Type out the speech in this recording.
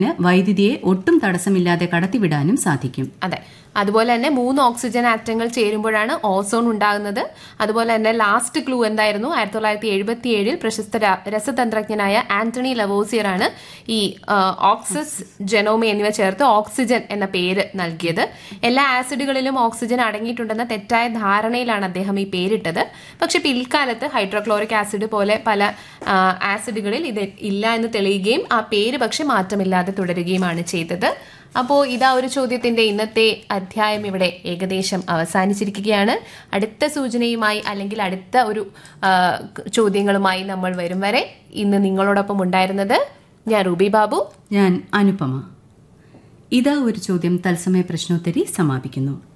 വൈദ്യുതിയെ ഒട്ടും തടസ്സമില്ലാതെ കടത്തിവിടാനും സാധിക്കും അതെ അതുപോലെ തന്നെ മൂന്ന് ഓക്സിജൻ ആറ്റങ്ങൾ ചേരുമ്പോഴാണ് ഓസോൺ ഉണ്ടാകുന്നത് അതുപോലെ തന്നെ ലാസ്റ്റ് ക്ലൂ എന്തായിരുന്നു ആയിരത്തി തൊള്ളായിരത്തി എഴുപത്തി ഏഴിൽ പ്രശസ്ത ര- രസതന്ത്രജ്ഞനായ ആന്റണി ലവോസിയർ ആണ് ഈ ആ, ഓക്സിസ് ജെനോമി എന്നിവ ചേർത്ത് ഓക്സിജൻ എന്ന പേര് നൽകിയത് എല്ലാ ആസിഡുകളിലും ഓക്സിജൻ അടങ്ങിയിട്ടുണ്ടെന്ന തെറ്റായ ധാരണയിലാണ് അദ്ദേഹം ഈ പേരിട്ടത് പക്ഷെ പിൽക്കാലത്ത് ഹൈഡ്രോക്ലോറിക് ആസിഡ് പോലെ പല ആ, ആസിഡുകളിൽ ഇത് ഇല്ല എന്ന് തെളിയുകയും ആ പേര് പക്ഷെ മാറ്റമില്ലാതെ തുടരുകയുമാണ് ചെയ്തത് അപ്പോൾ ഇതാ ഒരു ചോദ്യത്തിന്റെ ഇന്നത്തെ അധ്യായം ഇവിടെ ഏകദേശം അവസാനിച്ചിരിക്കുകയാണ് അടുത്ത സൂചനയുമായി അല്ലെങ്കിൽ അടുത്ത ഒരു ആ, ചോദ്യങ്ങളുമായി നമ്മൾ വരും വരെ ഇന്ന് നിങ്ങളോടൊപ്പം ഉണ്ടായിരുന്നത് ഞാൻ റൂബി ബാബു ഞാൻ അനുപമ ഇതാ ഒരു ചോദ്യം തത്സമയ പ്രശ്നോത്തരി സമാപിക്കുന്നു